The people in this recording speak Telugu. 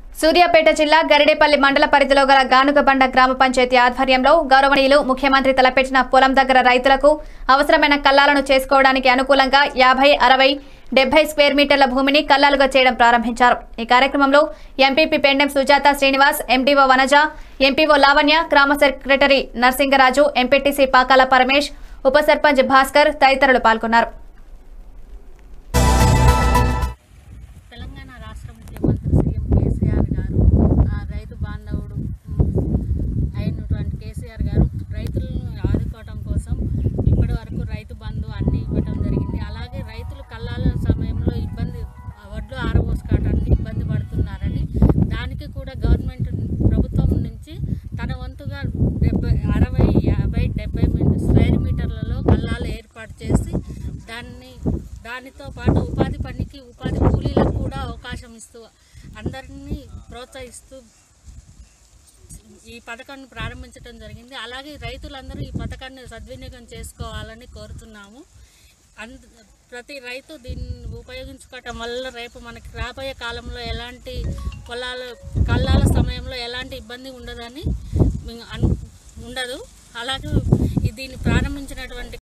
సూర్యాపేట జిల్లా గరిడేపల్లి మండల పరిధిలో గల గానుగబండ గ్రామ పంచాయతీ ఆధ్వర్యంలో గౌరవనీయులు ముఖ్యమంత్రి తలపెట్టిన పొలం దగ్గర రైతులకు అవసరమైన కల్లాలను చేసుకోవడానికి అనుకూలంగా యాభై అరవై డెబ్బై స్క్వేర్ మీటర్ల భూమిని కల్లాలుగా చేయడం ప్రారంభించారు ఈ కార్యక్రమంలో MPP Pendem Sujatha Srinivas MDO Vanaja MPO Lavanya గ్రామ సెక్రటరీ నర్సింగరాజు ఎంపీటీసీ పాకాల పరమేష్ ఉప సర్పంచ్ భాస్కర్ తదితరులు పాల్గొన్నారు తెలంగాణ రాష్ట్ర ముఖ్యమంత్రి సీఎం కేసీఆర్ గారు ఆ రైతు బాంధవుడు ఉమ్, అయినటువంటి కేసీఆర్ గారు రైతులను ఆదుకోవడం కోసం ఇప్పటి వరకు రైతు బంధు అన్ని ఇవ్వడం జరిగింది అలాగే రైతులు కల్లాల సమయంలో ఇబ్బంది ఆ వడ్లు ఆరబోసుకోవడానికి ఇబ్బంది పడుతున్నారని దానికి కూడా గవర్నమెంట్ ప్రభుత్వం నుంచి తన వంతుగా డెబ్బై అరవై యాభై డెబ్బై స్క్వేర్ మీటర్లలో కల్లాలు ఏర్పాటు చేసి దాన్ని దానితో పాటు ఉపాధి పనికి ఉపాధి కూలీలకు కూడా అవకాశం ఇస్తూ అందరినీ ప్రోత్సహిస్తూ ఈ పథకాన్ని ప్రారంభించడం జరిగింది అలాగే రైతులందరూ ఈ పథకాన్ని సద్వినియోగం చేసుకోవాలని కోరుతున్నాము అంద ప్రతి రైతు దీన్ని ఉపయోగించుకోవటం వల్ల రేపు మనకి రాబోయే కాలంలో ఎలాంటి పొలాల కళ్ళాల సమయంలో ఎలాంటి ఇబ్బంది ఉండదని మేము అను ఉండదు అలాగే ఈ దీన్ని ప్రారంభించినటువంటి